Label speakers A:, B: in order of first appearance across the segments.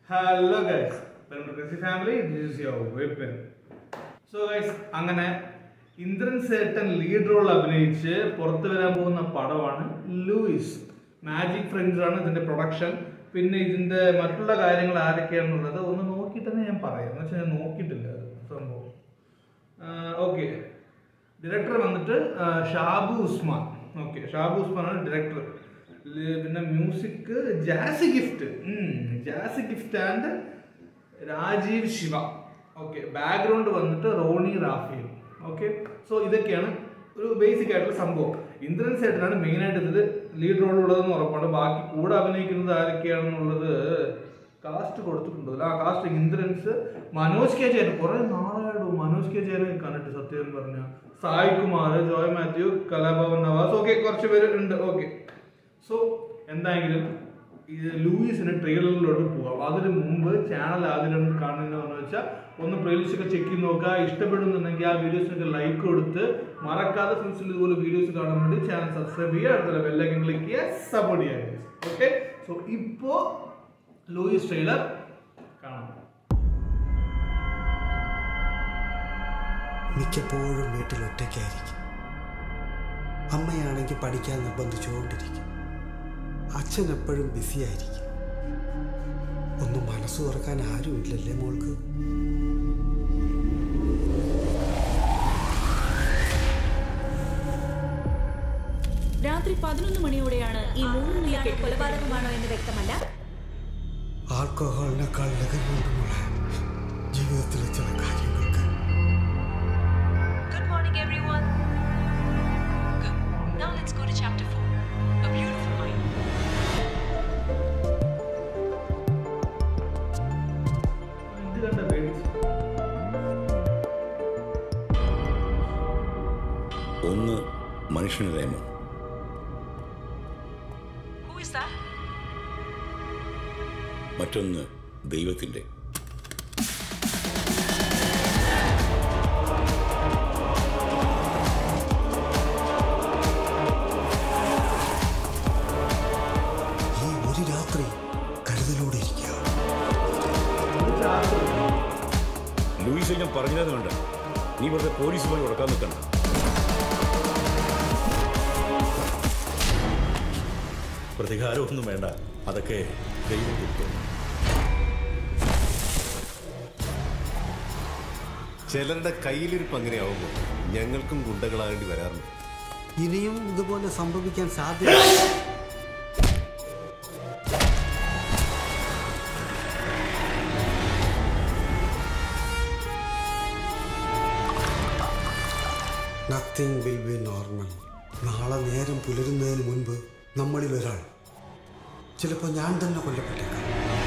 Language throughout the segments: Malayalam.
A: Hello guys crazy family this is your weapon so guys അങ്ങനെ ഇന്ദ്രൻ സേട്ടൻ ലീഡ് റോൾ അഭിനയിച്ച് പുറത്തു വരാൻ പോകുന്ന പടമാണ് ലൂയിസ് മാജിക് ഫ്രണ്ട്സ് ആണ് ഇതിന്റെ പ്രൊഡക്ഷൻ പിന്നെ ഇതിന്റെ മറ്റുള്ള കാര്യങ്ങൾ ആരൊക്കെയാണെന്നുള്ളത് ഒന്ന് നോക്കിയിട്ട് തന്നെ ഞാൻ പറയാം എന്ന് വെച്ചാൽ ഞാൻ നോക്കിയിട്ടില്ല അത് സംഭവം ഓക്കെ ഡയറക്ടർ വന്നിട്ട് ആ, ഷാബു ഉസ്മാൻ ഓക്കെ ഷാബു ഉസ്മാൻ ആണ് ഡയറക്ടർ പിന്നെ music Jassie Gift Jassie Gift and Rajeev Siva okay background വന്നിട്ട് റോണി റാഫേൽ ഓക്കെ സോ ഇതൊക്കെയാണ് ഒരു ബേസിക് ആയിട്ടുള്ള സംഭവം ഇന്ദ്രൻ സേട്ടനാണ് മെയിൻ ആയിട്ട് ഇതിൽ ലീഡ് റോൾ ഉള്ളതെന്ന് ഉറപ്പാണ് ബാക്കി കൂടെ അഭിനയിക്കുന്നത് ആരൊക്കെയാണെന്നുള്ളത് കാസ്റ്റ് കൊടുത്തിട്ടുണ്ട് ആ കാസ്റ്റ് ഇന്ദ്രൻസ് മനോജ് കെ ജയൻ കുറെ നാളായിട്ടും മനോജ് കെ ജയനെ കണ്ടിട്ട് സത്യം പറഞ്ഞ സായ് കുമാർ ജോയ് മാത്യു കലാഭവൻ നവാസ് ഓക്കെ കുറച്ച് പേര് ഉണ്ട് ഓക്കെ സോ എന്തായെങ്കിലും ഇത് ലൂയിസിന് ട്രെയിലറിലോട്ട് പോവാം അതിന് മുമ്പ് ചാനൽ ആദ്യം കാണുന്നതെന്ന് വെച്ചാൽ ഒന്ന് പ്ലേലിസ്റ്റ് ഒക്കെ ചെക്ക് ചെയ്ത് നോക്കുക ഇഷ്ടപ്പെടുന്നുണ്ടെങ്കിൽ ആ വീഡിയോസിനൊക്കെ ലൈക്ക് കൊടുത്ത് മറക്കാതെ ഫ്യൂച്ചറിൽ ഇതുപോലെ വീഡിയോസ് കാണാൻ വേണ്ടി ചാനൽ സബ്സ്ക്രൈബ് ചെയ്യുക അടുത്തുള്ള ബെല്ലൈക്കൻ ക്ലിക്ക് ചെയ്യുക സപ്പോർട്ട് ചെയ്യുക ഓക്കെ സോ ഇപ്പോൾ ലൂയിസ് ട്രെയിലർ കാണാം
B: മിക്കപ്പോഴും വീട്ടിൽ ഒറ്റയ്ക്കായിരിക്കും അമ്മയാണെങ്കിൽ പഠിക്കാൻ നിർബന്ധിച്ചുകൊണ്ടിരിക്കും അച്ഛൻ എപ്പോഴും ബിസിയായിരിക്കും ഒന്നും മനസ്സ് തുറക്കാൻ ആരുമില്ലല്ലേ മോൾക്ക്
C: രാത്രി പതിനൊന്ന് മണിയോടെയാണ് ഈ മൂന്ന് നില കെട്ടിടം
D: കൊലപാതകമാണോ എന്ന് വ്യക്തമല്ല
B: ആൽക്കഹോളിനേക്കാൾ ലഹരിയുണ്ട് മോളെ ജീവിതത്തിലെ ചില കാര്യങ്ങൾക്ക്
E: Good morning, everyone. Good. Now let's go to chapter 4 A Beautiful Mind.
A: ഇത് കണ്ട പേടിച്ചു
F: ഒന്ന് മനുഷ്യന് നിയമം
E: Who is that?
F: മറ്റൊന്ന് ദൈവത്തിൻ്റെ
B: ഈ ഒരു രാത്രി കരുതലോടെ ഇരിക്കുക
F: ലൂയിസ് ഞാൻ പറഞ്ഞത് വേണ്ട നീ വെറുതെ പോലീസ് പോയി ഉറക്കാൻ നിൽക്കണ്ട
G: പ്രതികാരമൊന്നും വേണ്ട അതൊക്കെ ദൈവം കൊടുത്തു
H: ചിലരുടെ കയ്യിലിരിപ്പ് അങ്ങനെയാവുമ്പോൾ ഞങ്ങൾക്കും ഗുണ്ടകളാകേണ്ടി വരാറുണ്ട്
B: ഇനിയും ഇതുപോലെ സംഭവിക്കാൻ സാധ്യത നത്തിങ് വിൽ ബി നോർമൽ നാളെ നേരം പുലരുന്നതിന് മുൻപ് നമ്മളിൽ ഒരാൾ ചിലപ്പോൾ ഞാൻ തന്നെ കൊല്ലപ്പെട്ടേക്കാം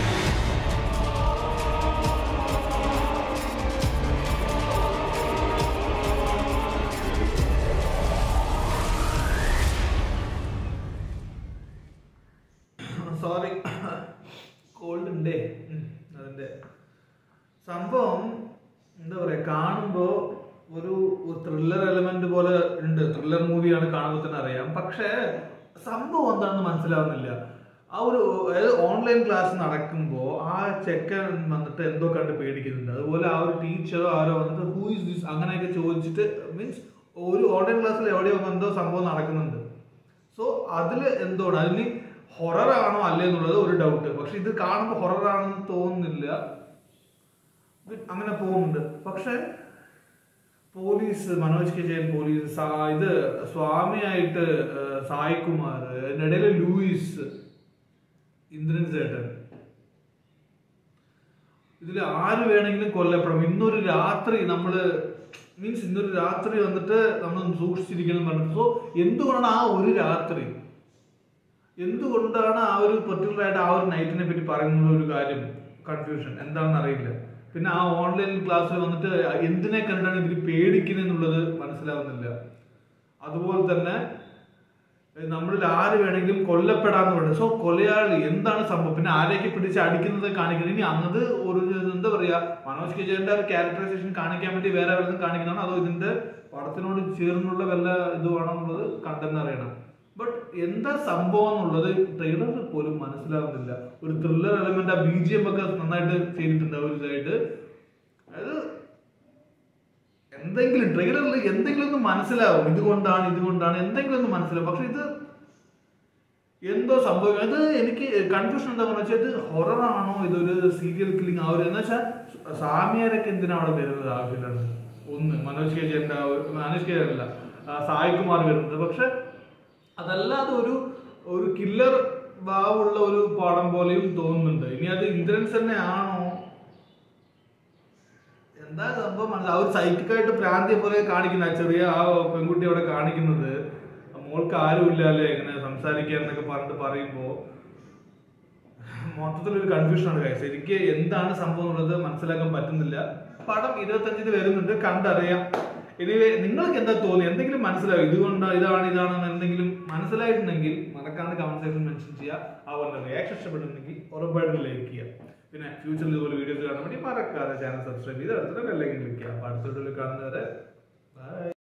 A: സോറി കോൾഡ് ഉണ്ടേ ഉം, അതിന്റെ സംഭവം എന്താ പറയാ കാണുമ്പോ ഒരു ത്രില്ലർ എലമെന്റ് പോലെ ഉണ്ട് ത്രില്ലർ മൂവിയാണ് കാണുമ്പോൾ തന്നെ അറിയാം പക്ഷേ സംഭവം എന്താണെന്ന് മനസ്സിലാവുന്നില്ല ആ ഒരു അതായത് ഓൺലൈൻ ക്ലാസ് നടക്കുമ്പോൾ ആ ചെക്കൻ വന്നിട്ട് എന്തോ കണ്ട് പേടിക്കുന്നുണ്ട് അതുപോലെ ആ ഒരു ടീച്ചറോ ആരോ വന്നിട്ട് ഹൂ ഇസ് ദിസ് അങ്ങനെയൊക്കെ ചോദിച്ചിട്ട് മീൻസ് ഒരു ഓൺലൈൻ ക്ലാസ്സിൽ എവിടെയോ എന്തോ സംഭവം നടക്കുന്നുണ്ട് സോ അതിൽ എന്താണ് അതിന് ഹൊറർ ആണോ അല്ലേ എന്നുള്ളത് ഒരു ഡൗട്ട് പക്ഷെ ഇത് കാണുമ്പോൾ ഹൊറർ ആണെന്ന് തോന്നുന്നില്ല ഇത് അങ്ങനെ പോകുന്നുണ്ട് പക്ഷെ police Manoj K Jayan police സാ- ഇത് സ്വാമിയായിട്ട് ഏഹ്, സായ് കുമാർ ഇതിനിടയിൽ ലൂയിസ് ഇന്ദ്രൻ ചേട്ടൻ ഇതിൽ ആര് വേണമെങ്കിലും കൊല്ലപ്പെടാം ഇന്നൊരു രാത്രി നമ്മള് മീൻസ് ഇന്നൊരു രാത്രി വന്നിട്ട് നമ്മൾ സൂക്ഷിച്ചിരിക്കണം എന്ന് പറഞ്ഞിട്ട് സോ എന്തുകൊണ്ടാണ് ആ ഒരു രാത്രി എന്തുകൊണ്ടാണ് ആ ഒരു പെർട്ടിക്കുലർ ആയിട്ട് ആ ഒരു നൈറ്റിനെ പറ്റി പറയുന്ന ഒരു കാര്യം കൺഫ്യൂഷൻ എന്താണെന്ന് അറിയില്ല പിന്നെ ആ ഓൺലൈൻ ക്ലാസ്സിൽ വന്നിട്ട് എന്തിനെ കണ്ടിട്ടാണ് ഇവർ പേടിക്കുന്നത് എന്നുള്ളത് മനസ്സിലാവുന്നില്ല അതുപോലെ തന്നെ ഏഹ് നമ്മളിൽ ആര് വേണമെങ്കിലും കൊല്ലപ്പെടാന്ന് പറയുന്നത് സോ കൊലയാളി എന്താണ് സംഭവം പിന്നെ ആരെയൊക്കെ പിടിച്ച് അടിക്കുന്നത് കാണിക്കുന്നത് ഇനി അന്നത് ഒരു എന്താ പറയാ മനോജ് കെ ജയന്റെ ഒരു ക്യാരക്ടറൈസേഷൻ കാണിക്കാൻ വേണ്ടി വേറെ വല്ലതും കാണിക്കുന്നതാണോ അതോ ഇതിന്റെ പടത്തിനോട് ചേർന്നുള്ള വല്ല ഇതുവാണോ എന്നുള്ളത് കണ്ടെന്ന് അറിയണം ബട്ട് എന്താ സംഭവം എന്നുള്ളത് ട്രെയിലറിൽ പോലും മനസ്സിലാവുന്നില്ല ഒരു ത്രില്ലർ എലമെന്റ് ആ ബി ജി എം ഒക്കെ നന്നായിട്ട് ചെയ്തിട്ടുണ്ട് ഒരു ഇതായിട്ട് അത് എന്തെങ്കിലും ട്രെയിലറിൽ എന്തെങ്കിലും ഒന്ന് മനസ്സിലാവും ഇതുകൊണ്ടാണ് ഇതുകൊണ്ടാണ് എന്തെങ്കിലും ഒന്ന് മനസ്സിലാവും പക്ഷെ ഇത് എന്തോ സംഭവം അത് എനിക്ക് കൺഫ്യൂഷൻ എന്താ പറഞ്ഞാൽ വെച്ചാൽ ഇത് ഹൊറർ ആണോ ഇതൊരു സീരിയൽ കില്ലിംഗ് ആ ഒരു എന്ന് വെച്ചാൽ സാമിയാരൊക്കെ എന്തിനാ അവിടെ വരുന്നത് ആവശ്യമില്ലാണ് ഒന്ന് മനോജ് കെ ജയന്റെ ആ ഒരു- മനോജ് കെ അല്ല ആ സായ് കുമാർ വരുന്നത് പക്ഷെ അതല്ലാതെ ഒരു ഒരു കില്ലർ ഭാവമുള്ള ഒരു പടം പോലെയും തോന്നുന്നുണ്ട് ഇനി അത് ഇന്ദ്രൻസ് തന്നെ ആണോ എന്താ സംഭവം മനസ്സിലാ ആ ഒരു സൈക്കിക്കായിട്ട് പ്രാന്തിയെ പോലെ കാണിക്കുന്ന ആ ചെറിയ ആ പെൺകുട്ടി അവിടെ കാണിക്കുന്നത് മോൾക്ക് ആരുമില്ല അല്ലേ ഇങ്ങനെ സംസാരിക്കാൻ എന്നൊക്കെ പറഞ്ഞിട്ട് പറയുമ്പോ മൊത്തത്തിലൊരു കൺഫ്യൂഷൻ ആണ് കാര്യം എനിക്ക് എന്താണ് സംഭവം എന്നുള്ളത് മനസ്സിലാക്കാൻ പറ്റുന്നില്ല പടം ഇരുപത്തഞ്ചിന് വരുന്നുണ്ട് കണ്ടറിയാം ഇനി നിങ്ങൾക്ക് എന്താ തോന്നി എന്തെങ്കിലും മനസ്സിലാവും ഇതുകൊണ്ട് ഇതാണ് ഇതാണെന്ന് എന്തെങ്കിലും മനസ്സിലായിട്ടുണ്ടെങ്കിൽ മറക്കാണ്ട് കമന്റ് സെക്ഷൻ മെൻഷൻ ചെയ്യുക അവരുടെ റിയാക്ഷൻ ഇഷ്ടപ്പെടുന്നെങ്കിൽ ഉറപ്പായിട്ടും ലൈക്ക് ചെയ്യുക പിന്നെ ഫ്യൂച്ചറിൽ ഇതുപോലെ വീഡിയോസ് കാണാൻ വേണ്ടി മറക്കാതെ ചാനൽ സബ്സ്ക്രൈബ് ചെയ്ത് അടുത്ത ബെല്ലൈക്കൻ ക്ലിക്ക് ചെയ്യുക അപ്പോൾ അടുത്ത വീഡിയോയിൽ കാണുന്നവരെ ബൈ